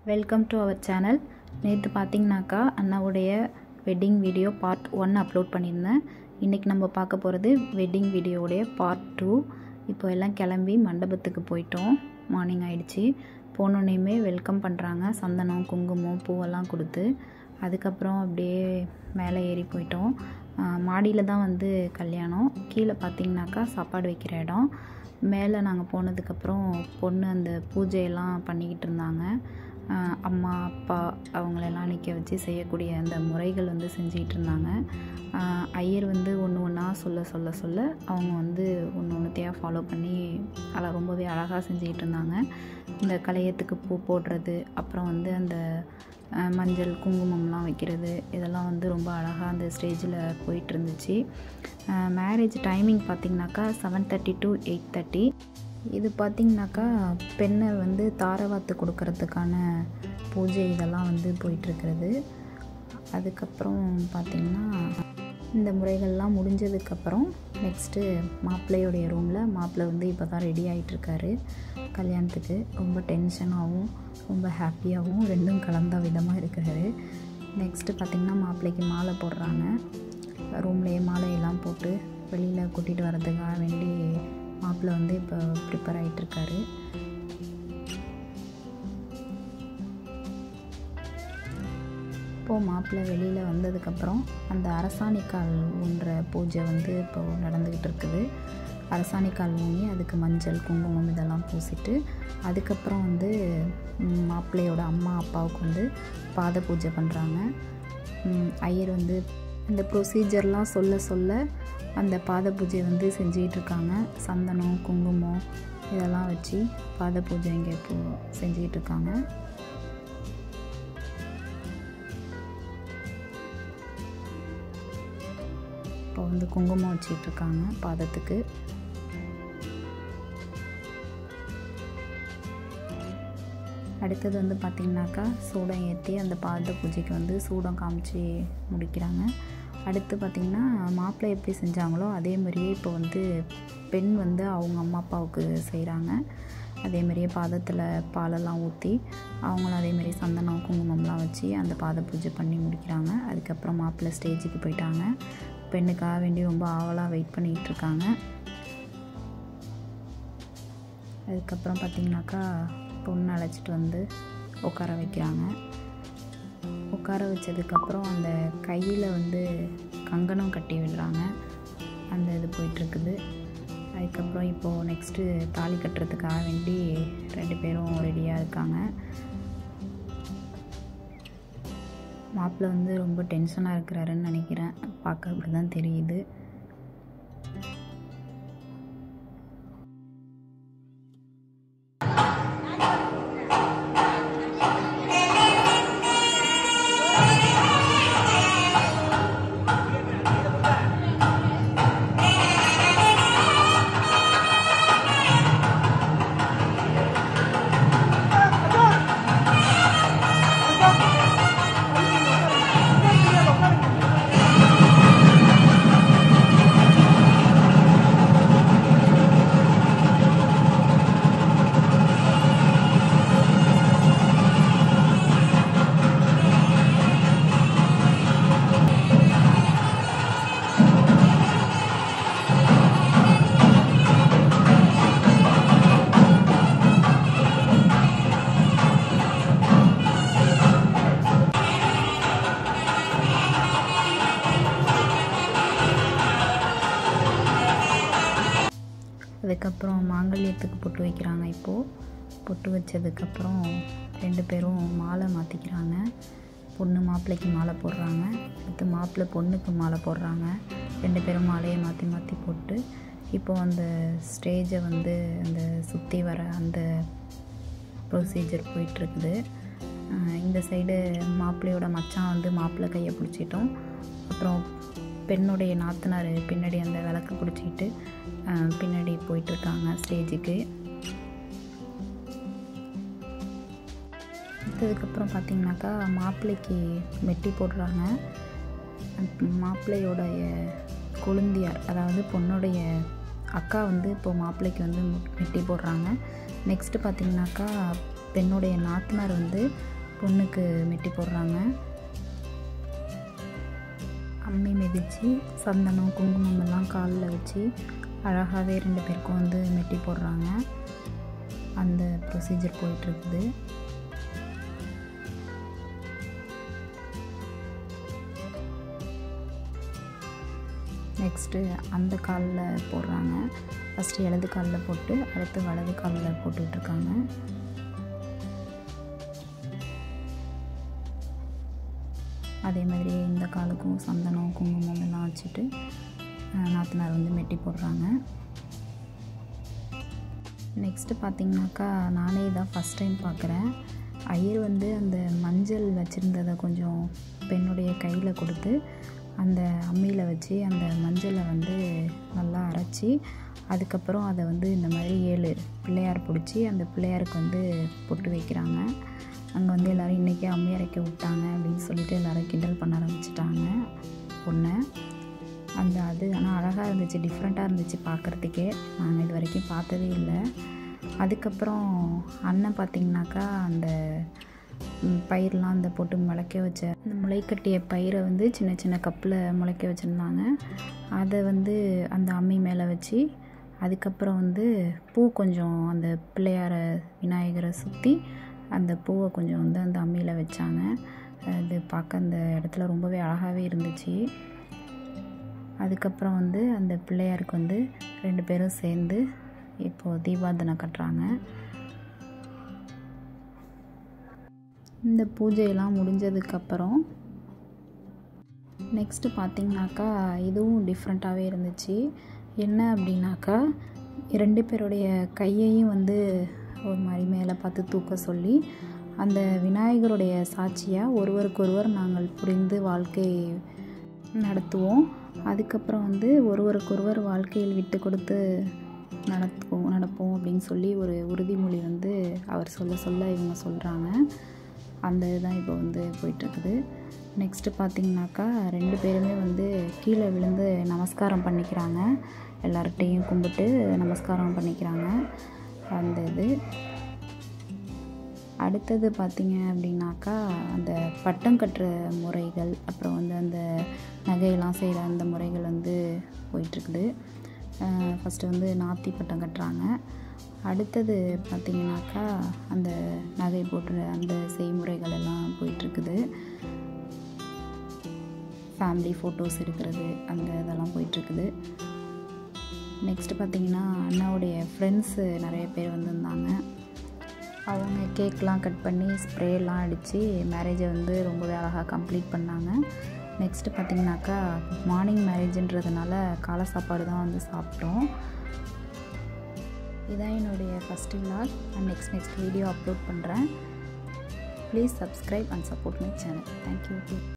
welcome to our channel நேற்று பார்த்தீங்கன்னாக்கா அண்ணாவுடைய wedding video part one upload பண்ணியிருந்தேன் இன்றைக்கி நம்ம பார்க்க போகிறது வெட்டிங் வீடியோவுடைய பார்ட் டூ இப்போ எல்லாம் கிளம்பி மண்டபத்துக்கு போயிட்டோம் மார்னிங் ஆயிடுச்சு போனோடனேயுமே வெல்கம் பண்ணுறாங்க சந்தனம் குங்குமம் பூவெல்லாம் கொடுத்து அதுக்கப்புறம் அப்படியே மேலே ஏறி போயிட்டோம் மாடியில் தான் வந்து கல்யாணம் கீழே பார்த்தீங்கன்னாக்கா சாப்பாடு வைக்கிற இடம் மேலே நாங்கள் போனதுக்கப்புறம் பொண்ணு அந்த பூஜையெல்லாம் பண்ணிக்கிட்டு இருந்தாங்க ஆஹ் அம்மா அப்பா அவங்களெல்லாம் நிற்க வச்சு செய்யக்கூடிய அந்த முறைகள் வந்து செஞ்சுக்கிட்டு இருந்தாங்க ஆஹ் ஐயர் வந்து ஒன்று ஒன்றா சொல்ல சொல்ல சொல்ல அவங்க வந்து ஒன்று ஒன்றுத்தையாக ஃபாலோ பண்ணி அழ ரொம்பவே அழகாக செஞ்சுக்கிட்டு இருந்தாங்க இந்த கலையத்துக்கு பூ போடுறது அப்புறம் வந்து அந்த ஆஹ் மஞ்சள் குங்குமம்லாம் வைக்கிறது இதெல்லாம் வந்து ரொம்ப அழகாக அந்த ஸ்டேஜில் போயிட்டு இருந்துச்சு மேரேஜ் டைமிங் பார்த்திங்கனாக்கா seven thirty to eight thirty இது பார்த்திங்கனாக்கா பெண்ணை வந்து தாரவாத்து கொடுக்கறதுக்கான பூஜை இதெல்லாம் வந்து போயிட்டுருக்கிறது அதுக்கப்புறம் பார்த்திங்கன்னா இந்த முறைகள்லாம் முடிஞ்சதுக்கப்புறம் நெக்ஸ்ட்டு மாப்பிள்ளையோடைய ரூமில் மாப்பிள்ளை வந்து இப்போ தான் ரெடி ஆகிட்டுருக்காரு கல்யாணத்துக்கு ரொம்ப டென்ஷனாகவும் ரொம்ப ஹாப்பியாகவும் ரெண்டும் கலந்த விதமாக இருக்கிறாரு நெக்ஸ்ட்டு பார்த்திங்கன்னா மாப்பிள்ளைக்கு மாலை போடுறாங்க ரூம்லேயே மாலையெல்லாம் போட்டு வெளியில் கூட்டிகிட்டு வர்றதுக்காக வேண்டி மாப்பிள்ளை வந்து இப்போ ப்ரிப்பேர் ஆகிட்டுருக்காரு இப்போது மாப்பிள்ளை வெளியில் வந்ததுக்கப்புறம் அந்த அரசாணிக்கால் ஊன்ற பூஜை வந்து இப்போது நடந்துக்கிட்டு இருக்குது அரசாணிக்கால் ஊனி அதுக்கு மஞ்சள் குங்குமம் இதெல்லாம் பூசிட்டு அதுக்கப்புறம் வந்து ம், மாப்பிள்ளையோட அம்மா அப்பாவுக்கு வந்து பாத பூஜை பண்ணுறாங்க ஐயர் வந்து இந்த ப்ரொசீஜர்லாம் சொல்ல சொல்ல அந்த பாத பூஜை வந்து செஞ்சுக்கிட்டு இருக்காங்க சந்தனம் குங்குமம் இதெல்லாம் வச்சு பாத பூஜை இங்கே இப்போ செஞ்சுக்கிட்டு இருக்காங்க இப்போ வந்து குங்குமம் வச்சிட்டு இருக்காங்க பாதத்துக்கு அடுத்தது வந்து பார்த்திங்கனாக்கா சூடம் ஏற்றி அந்த பாத பூஜைக்கு வந்து சூடம் காமிச்சு முடிக்கிறாங்க அடுத்து பார்த்திங்கன்னா மாப்பிள்ளை எப்படி செஞ்சாங்களோ அதே மாதிரியே இப்போ வந்து பெண் வந்து அவங்க அம்மா அப்பாவுக்கு செய்கிறாங்க அதே மாதிரியே பாதத்தில் பாலெல்லாம் ஊற்றி அவங்களும் அதே மாதிரி சந்தனம் குங்குமம்லாம் வச்சு அந்த பாத பூஜை பண்ணி முடிக்கிறாங்க அதுக்கப்புறம் மாப்பிள்ளை ஸ்டேஜுக்கு போயிட்டாங்க பெண்ணுக்காக வேண்டி ரொம்ப ஆவலாக வெயிட் பண்ணிகிட்டு இருக்காங்க அதுக்கப்புறம் பார்த்திங்கனாக்கா பொண்ணு அழைச்சிட்டு வந்து உட்கார வைக்கிறாங்க உட்கார வச்சதுக்கப்புறம் அந்த கையில் வந்து கங்கணம் கட்டி விடுறாங்க அந்த இது போயிட்டுருக்குது அதுக்கப்புறம் இப்போது நெக்ஸ்ட்டு தாலி கட்டுறதுக்காக வேண்டி ரெண்டு பேரும் ரெடியாக இருக்காங்க மாப்பிள்ளை வந்து ரொம்ப டென்ஷனாக இருக்கிறாருன்னு நினைக்கிறேன் பார்க்க அப்படி தான் தெரியுது அதுக்கப்புறம் மாங்கல்யத்துக்கு பொட்டு வைக்கிறாங்க இப்போது பொட்டு வச்சதுக்கப்புறம் ரெண்டு பேரும் மாலை மாற்றிக்கிறாங்க பொண்ணு மாப்பிள்ளைக்கு மாலை போடுறாங்க அடுத்து மாப்பிள்ளை பொண்ணுக்கு மாலை போடுறாங்க ரெண்டு பேரும் மாலையை மாற்றி மாற்றி போட்டு இப்போ அந்த ஸ்டேஜை வந்து அந்த சுற்றி வர அந்த ப்ரொசீஜர் போயிட்டுருக்குது இந்த சைடு மாப்பிள்ளையோட மச்சான் வந்து மாப்பிள்ளை கையை பிடிச்சிட்டோம் அப்புறம் பெண்ணுடைய நாத்தனார் பின்னாடி அந்த விளக்கு பிடிச்சிக்கிட்டு அஹ், பின்னாடி போயிட்டுருக்காங்க ஸ்டேஜுக்கு அடுத்ததுக்கப்புறம் பார்த்தீங்கன்னாக்கா மாப்பிள்ளைக்கு மெட்டி போடுறாங்க அந்த மாப்பிள்ளையோடைய கொழுந்தியார் அதாவது பொண்ணுடைய அக்கா வந்து இப்போ மாப்பிள்ளைக்கு வந்து மெட்டி போடுறாங்க நெக்ஸ்ட்டு பார்த்தீங்கன்னாக்கா பெண்ணுடைய நாத்தனார் வந்து பொண்ணுக்கு மெட்டி போடுறாங்க அம்மி மிதித்து சந்தனம் குங்குமம் எல்லாம் காலில் வச்சு அழகாகவே ரெண்டு பேருக்கும் வந்து மெட்டி போடுறாங்க அந்த ப்ரொசீஜர் போயிட்டுருக்குது நெக்ஸ்ட்டு அந்த காலில் போடுறாங்க ஃபஸ்ட்டு இடது காலில் போட்டு அடுத்து வலது காலில் போட்டுட்ருக்காங்க அதே மாதிரி இந்த காலுக்கும் சந்தனம் குங்குமம் எல்லாம் வச்சுட்டு நாத்தனார் வந்து மெட்டி போடுறாங்க நெக்ஸ்ட்டு பார்த்திங்கனாக்கா நானே தான் ஃபஸ்ட் டைம் பார்க்குறேன் ஐயர் வந்து அந்த மஞ்சள் வச்சுருந்ததை கொஞ்சம் பெண்ணுடைய கையில் கொடுத்து அந்த அம்மியில் வச்சு அந்த மஞ்சளை வந்து நல்லா அரைச்சி அதுக்கப்புறம் அதை வந்து இந்த மாதிரி ஏழு பிள்ளையார் பிடிச்சி அந்த பிள்ளையாருக்கு வந்து பொட்டு வைக்கிறாங்க அங்கே வந்து எல்லோரும் இன்றைக்கி அம்மி அரைக்க விட்டாங்க அப்படின்னு சொல்லிட்டு எல்லோரும் கிண்டல் பண்ண ஆரம்பிச்சிட்டாங்க பொண்ணை அந்த அது ஆனால் அழகாக இருந்துச்சு டிஃப்ரெண்ட்டாக இருந்துச்சு பார்க்குறதுக்கே நாங்கள் இது வரைக்கும் பார்த்ததே இல்லை அதுக்கப்புறம் அண்ணன் பார்த்திங்கனாக்கா அந்த பயிரெலாம் அந்த போட்டு முளைக்க வச்ச அந்த முளைக்கட்டிய பயிரை வந்து சின்ன சின்ன கப்பில் முளைக்க வச்சுருந்தாங்க அதை வந்து அந்த அம்மி மேலே வச்சு அதுக்கப்புறம் வந்து பூ கொஞ்சம் அந்த பிள்ளையாரை விநாயகரை சுற்றி அந்த பூவை கொஞ்சம் வந்து அந்த அம்மியில் வச்சாங்க அது பார்க்க அந்த இடத்துல ரொம்பவே அழகாகவே இருந்துச்சு அதுக்கப்புறம் வந்து அந்த பிள்ளையாருக்கு வந்து ரெண்டு பேரும் சேர்ந்து இப்போது தீபாதனை கட்டுறாங்க இந்த பூஜையெல்லாம் முடிஞ்சதுக்கப்புறம் நெக்ஸ்ட்டு பார்த்திங்கனாக்கா இதுவும் டிஃப்ரெண்ட்டாகவே இருந்துச்சு என்ன அப்படின்னாக்கா ரெண்டு பேருடைய கையையும் வந்து ஒரு மாதிரி மேலே பார்த்து தூக்க சொல்லி அந்த விநாயகருடைய சாட்சியாக ஒருவருக்கொருவர் நாங்கள் புரிந்து வாழ்க்கை நடத்துவோம் அதுக்கப்புறம் வந்து ஒருவருக்கொருவர் வாழ்க்கையில் விட்டு கொடுத்து நடத்துவோம் நடப்போம் அப்படின்னு சொல்லி ஒரு உறுதிமொழி வந்து அவர் சொல்ல சொல்ல இவங்க சொல்கிறாங்க அந்த இதுதான் இப்போ வந்து போயிட்டுருக்குது நெக்ஸ்ட்டு பார்த்திங்கனாக்கா ரெண்டு பேருமே வந்து கீழே விழுந்து நமஸ்காரம் பண்ணிக்கிறாங்க எல்லார்கிட்டையும் கும்பிட்டு நமஸ்காரம் பண்ணிக்கிறாங்க அந்த இது அடுத்தது பார்த்திங்க அப்படின்னாக்கா அந்த பட்டம் கட்டுற முறைகள் அப்புறம் வந்து அந்த நகையெல்லாம் செய்கிற அந்த முறைகள் வந்து போயிட்டுருக்குது ஃபஸ்ட்டு வந்து நாத்தி பட்டம் கட்டுறாங்க அடுத்தது பார்த்திங்கனாக்கா அந்த நகை போட்டுற அந்த செய்முறைகள் எல்லாம் போயிட்டுருக்குது ஃபேமிலி ஃபோட்டோஸ் எடுக்கிறது அந்த இதெல்லாம் போயிட்டுருக்குது நெக்ஸ்ட்டு பார்த்திங்கன்னா அண்ணாவுடைய ஃப்ரெண்ட்ஸு நிறைய பேர் வந்திருந்தாங்க அவங்க கேக்லாம் கட் பண்ணி ஸ்ப்ரேலாம் அடித்து மேரேஜை வந்து ரொம்பவே அழகாக கம்ப்ளீட் பண்ணாங்க நெக்ஸ்ட்டு பார்த்திங்கனாக்கா மார்னிங் மேரேஜுன்றதுனால காலை சாப்பாடு தான் வந்து சாப்பிட்டோம் இதான் என்னுடைய first vlog and next next video upload பண்ணுறேன் please subscribe and support my channel thank you